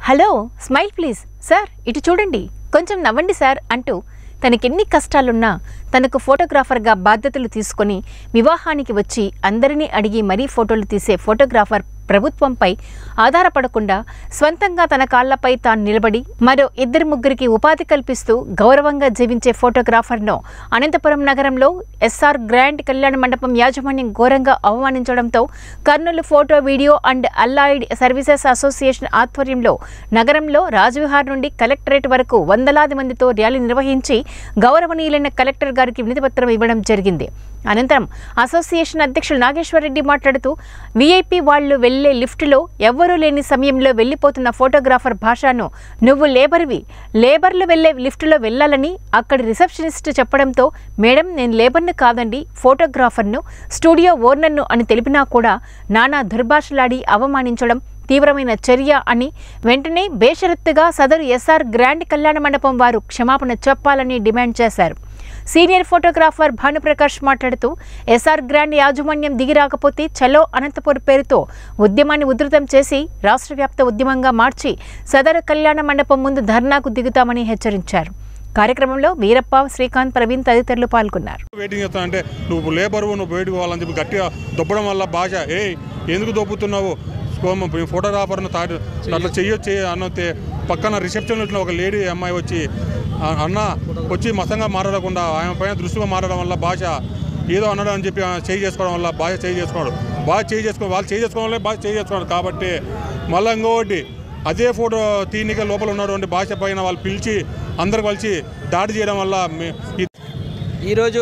hello smile please sir ఇటు చూడండి కొంచెం నవ్వండి సార్ అంటూ తనకెన్ని కష్టాలున్నా తనకు ఫోటోగ్రాఫర్గా బాధ్యతలు తీసుకొని వివాహానికి వచ్చి అందరినీ అడిగి మరీ ఫోటోలు తీసే ఫోటోగ్రాఫర్ ప్రభుత్వంపై ఆధారపడకుండా స్వంతంగా తన కాళ్లపై తాను నిలబడి మరో ఇద్దరు ముగ్గురికి ఉపాధి కల్పిస్తూ గౌరవంగా జీవించే ఫోటోగ్రాఫర్ను అనంతపురం నగరంలో ఎస్ఆర్ గ్రాండ్ కళ్యాణ మండపం యాజమాన్యం ఘోరంగా అవమానించడంతో Kurnool photo video and allied services association ఆధ్వర్యంలో నగరంలో రాజవిహార్ నుండి కలెక్టరేట్ వరకు వందలాది మందితో ర్యాలీ నిర్వహించి గౌరవనీయులైన కలెక్టర్ గారికి వినతిపత్రం ఇవ్వడం జరిగింది అనంతరం అసోసియేషన్ అధ్యక్షులు నాగేశ్వరరెడ్డి మాట్లాడుతూ వీఐపీ వాళ్ళు వెళ్లే లిఫ్టులో ఎవ్వరూ లేని సమయంలో వెళ్లిపోతున్న ఫోటోగ్రాఫర్ భాషను నువ్వు లేబర్వి లేబర్లు వెళ్లే లిఫ్టులో వెళ్ళాలని అక్కడి రిసెప్షనిస్ట్ చెప్పడంతో మేడం నేను లేబర్ను కాదండి ఫోటోగ్రాఫర్ను స్టూడియో ఓనర్ను అని తెలిపినా కూడా నానా దుర్భాషలాడి అవమానించడం తీవ్రమైన చర్య అని వెంటనే బేషరత్తుగా సదరు ఎస్ఆర్ గ్రాండ్ కళ్యాణ మండపం వారు క్షమాపణ చెప్పాలని డిమాండ్ చేశారు సీనియర్ ఫోటోగ్రాఫర్ భానుప్రకాష్ మాట్లాడుతూ ఎస్ఆర్ గ్రాండ్ యాజమాన్యం దిగి రాకపోతే చలో అనంతపూర్ పేరుతో ఉద్యమాన్ని ఉధృతం చేసి రాష్ట్ర వ్యాప్త ఉద్యమంగా మార్చి సదరు కళ్యాణ మండపం ముందు ధర్నాకు దిగుతామని హెచ్చరించారు కార్యక్రమంలో వీరప్ప శ్రీకాంత్ ప్రవీణ్ తదితరులు పాల్గొన్నారు వెయిటింగ్ చేస్తా అంటే నువ్వు లేబరు నువ్వు బయటకు పోవాలని చెప్పి గట్టిగా దొబ్బడం వల్ల భాష ఏ ఎందుకు దొబ్బుతున్నావు స్కోమ ఫోటోగ్రాఫర్ను తాటి అట్లా చెయ్యొచ్చు అన్నతే పక్కన రిసెప్షన్లో ఒక లేడీ అమ్మాయి వచ్చి "ఆ, అన్న వచ్చి మతంగా మాట్లాడకుండా ఆమె పైన దృష్టిగా మాట్లాడడం వల్ల భాష ఏదో అన్నాడు అని చెప్పి ఆమె చేయి చేసుకోవడం వల్ల భాష చేయి చేసుకోవడం బాగా చేయి చేసుకో వాళ్ళు చేయి చేసుకోవడం వల్ల బాగా చేయి చేసుకోవడం కాబట్టి మళ్ళీ ఇంకొకటి అదే ఫోటో తీనిక లోపల ఉన్నటువంటి భాష పైన వాళ్ళు పిలిచి అందరు కలిసి దాడి చేయడం వల్ల మీ- ఈ ఈరోజు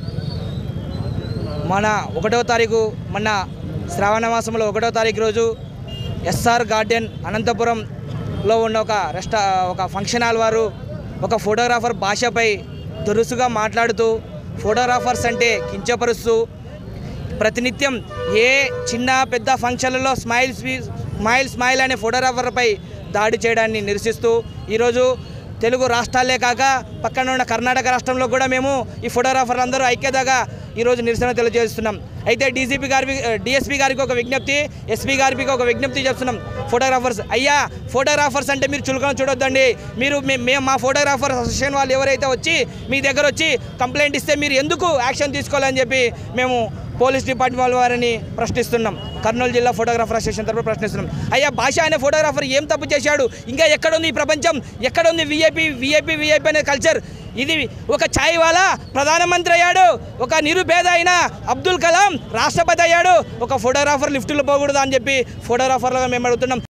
మన ఒకటో తారీఖు మొన్న శ్రావణ మాసంలో ఒకటో తారీఖు రోజు ఎస్ఆర్ గార్డెన్ అనంతపురంలో ఉన్న ఒక రెస్టా ఒక ఫంక్షన్ హాల్ వారు ఒక ఫోటోగ్రాఫర్ భాషపై దురుసుగా మాట్లాడుతూ ఫోటోగ్రాఫర్స్ అంటే కించపరుస్తూ ప్రతినిత్యం ఏ చిన్న పెద్ద ఫంక్షన్లలో స్మైల్ స్వీ- స్మైల్ స్మైల్ అనే ఫోటోగ్రాఫర్పై దాడి చేయడాన్ని నిరసిస్తూ ఈరోజు తెలుగు రాష్ట్రాలే కాక పక్కన ఉన్న కర్ణాటక రాష్ట్రంలో కూడా మేము ఈ ఫోటోగ్రాఫర్లు అందరూ ఐక్యతగా ఈరోజు నిరసన తెలియజేస్తున్నాం అయితే డీసీపీ గారి డిఎస్పీ గారికి ఒక విజ్ఞప్తి ఎస్పీ గారికి ఒక విజ్ఞప్తి చేస్తున్నాం ఫోటోగ్రాఫర్స్ అయ్యా ఫోటోగ్రాఫర్స్ అంటే మీరు చులకన చూడొద్దండి మీరు మే- మేము మా ఫోటోగ్రాఫర్ అసోసియేషన్ వాళ్ళు ఎవరైతే వచ్చి మీ దగ్గర వచ్చి కంప్లైంట్ ఇస్తే మీరు ఎందుకు యాక్షన్ తీసుకోవాలని చెప్పి మేము పోలీస్ డిపార్ట్మెంట్ వాళ్ళ వారిని ప్రశ్నిస్తున్నాం కర్నూలు జిల్లా ఫోటోగ్రాఫర్ అసోసియేషన్ తరఫున ప్రశ్నిస్తున్నాం అయ్యా భాష అనే ఫోటోగ్రాఫర్ ఏం తప్పు చేశాడు ఇంకా ఎక్కడుంది ఈ ప్రపంచం ఎక్కడుంది విఐపి విఐపి విఐపి అనే కల్చర్ ఇది ఒక ఛాయ్ వాలా ప్రధానమంత్రి అయ్యాడు ఒక నిరుపేద అయిన అబ్దుల్ కలాం రాష్ట్రపతి అయ్యాడు ఒక ఫోటోగ్రాఫర్ లిఫ్టులు పోకూడదు అని చెప్పి ఫోటోగ్రాఫర్లుగా మేము అడుగుతున్నాం